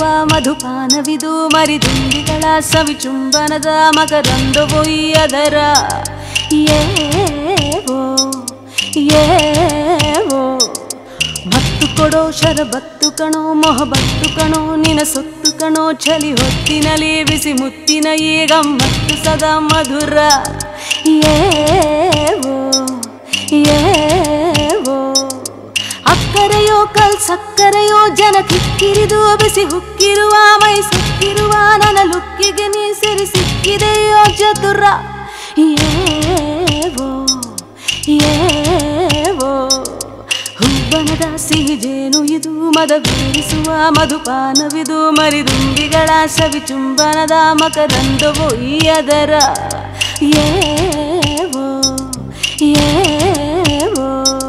ಮಧುಪಾನವಿದು ಮರಿದುಂಬಿಗಳ ಸವಿಚುಂಬನದ ಮಕರಂದವು ಅದರ ಏವೋ ಏವೋ ಮತ್ತು ಕೊಡೋ ಶರಬತ್ತು ಕಣೋ ಮೊಹಬತ್ತು ಕಣೋ ನಿನ ಸೊತ್ತು ಕಣೋ ಚಲಿ ಹೊತ್ತಿನಲಿ ಬಿಸಿ ಮುತ್ತಿನ ಈಗ ಮತ್ತು ಸದಾ ಮಧುರ ಏವೋ ಏವೋ ಅಕ್ಕರೆಯೋ ಕಲ್ ಸಕ್ಕರೆಯೋ ಜನ ಕಿಕ್ಕಿರಿದು ಬಿಸಿ ಹುಕ್ಕಿರುವ ಮೈ ಸುಕ್ಕಿರುವ ನನ್ನ ಲುಕ್ಕಿಗೆ ನೀ ಸಿರಿ ಸಿಕ್ಕಿದೆಯೋ ಚತುರ ಏವೋ ಏವೋ ಹುಬ್ಬಣದ ಸಿಹಿ ಜೇನು ಇದು ಮದ ಬೀರಿಸುವ ಮಧುಪಾನವಿದು ಮರಿದುಂಬಿಗಳ ಸವಿ ಚುಂಬನದ ಮಕರಂದವು ಈ ಅದರ ಏವೋ ಏವೋ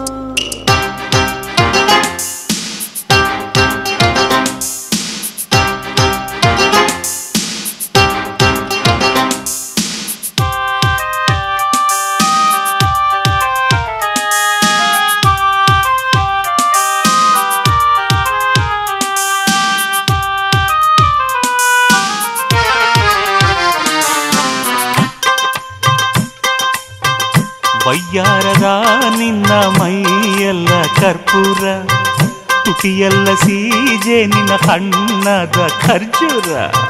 ವಯ್ಯಾರದ ನಿನ್ನ ಮೈಯೆಲ್ಲ ಕರ್ಪೂರ ತುಟಿಯೆಲ್ಲ ಸೀಜೆ ನಿನ್ನ ಹಣ್ಣದ ಖರ್ಜೂರ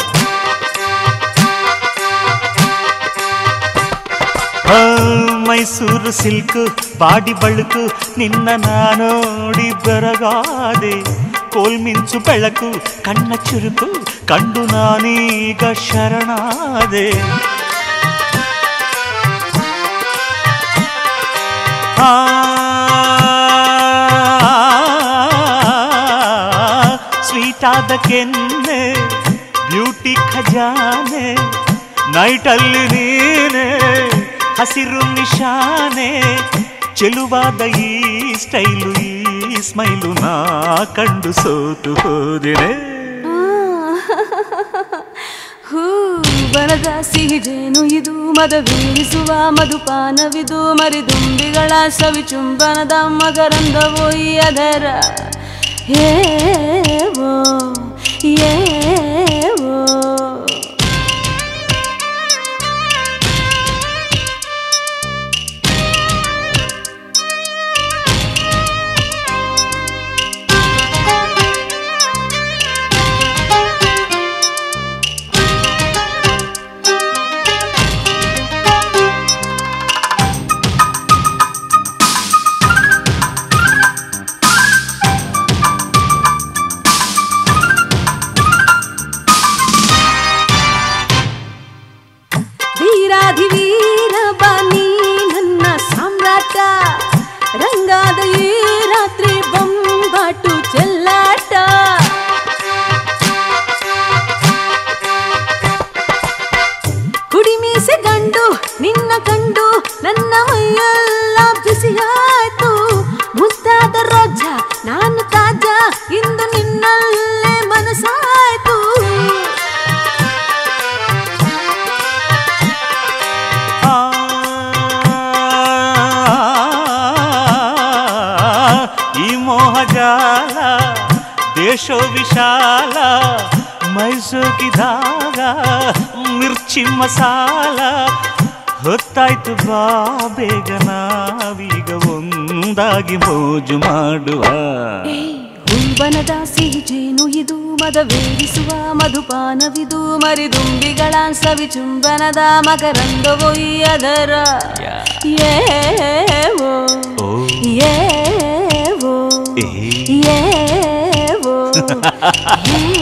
ಆ, ಮೈಸೂರು ಸಿಲ್ಕು ಬಾಡಿ ಬಳುಕು ನಿನ್ನ ನಾನೋಡಿ ಬೆರಗಾದೆ ಕೋಲ್ಮಿಂಚು ಬೆಳಕು ಕಣ್ಣ ಚುರುಕು ಕಂಡು ನಾನೀಗ ಶರಣಾದೆ ಆ, ಸ್ವೀಟ್ ಆದ ಕೆನ್ನೆ ಬ್ಯೂಟಿ ಖಜಾನೆ ನೈಟಲ್ಲಿ ನೀನೆ ಹಸಿರು ನಿಶಾನೆ ಚೆಲುವಾದ ಈ ಸ್ಟೈಲು ಈ ಸ್ಮೈಲು ನಾ ಕಂಡು ಸೋತು ಹೋದಿನೆ ಹೂ ಬಣದ ಸಿಹಿ ಜೇನು ಇದು ಮದ ಬೀರಿಸುವ ಮಧುಪಾನವಿದು ಮರಿದುಂಬಿಗಳ ಸವಿ ಚುಂಬನದ ಮಕರಂದವು ಈ ಅದರ ಏವೋ ಏವೋ ವೀರಾಧಿವೀರ ಬನ್ನಿ ನನ್ನ ಸಾಮ್ರಾಟ ರಂಗಾದ ಈ ರಾತ್ರಿ ಬೊಂಬಾಟು ಚೆಲ್ಲಾಟ ಕುಡಿಮೀಸೆ ಗಂಡು ನಿನ್ನ ಕಂಡು ನನ್ನ ಮೈಯೆಲ್ಲ ಬಿಸಿಯಾಯ್ತು ಮುದ್ದಾದ ರೋಜ ನಾನು ತಾಜ ಇಂದು ನಿನ್ನಲ್ಲೇ ಮನಸ್ಸಾಯ್ತು ಆ, ಈ ಮೋಹಜಾಲ ದೇಶೋ ವಿಶಾಲ ಮೈಸೂಗಿದಾಗ ಮಿರ್ಚಿ ಮಸಾಲ ಹೊತ್ತಾಯ್ತು ಬಾ ಬೇಗ ನಾವೀಗ ಒಂದಾಗಿ ಮೋಜು ಮಾಡುವ ಹುಂಬನದ ಸಿಹಿ ಜೇನು ಇದು ಮದವೇರಿಸುವ ಮಧುಪಾನವಿದು ಮರಿದುಂಬಿಗಳ ಸವಿ ಚುಂಬನದ ಮಕರಂದವು ಈ ಅದರ ಏವೋ ಓ ಏವೋ ಏ ಏವೋ ಏ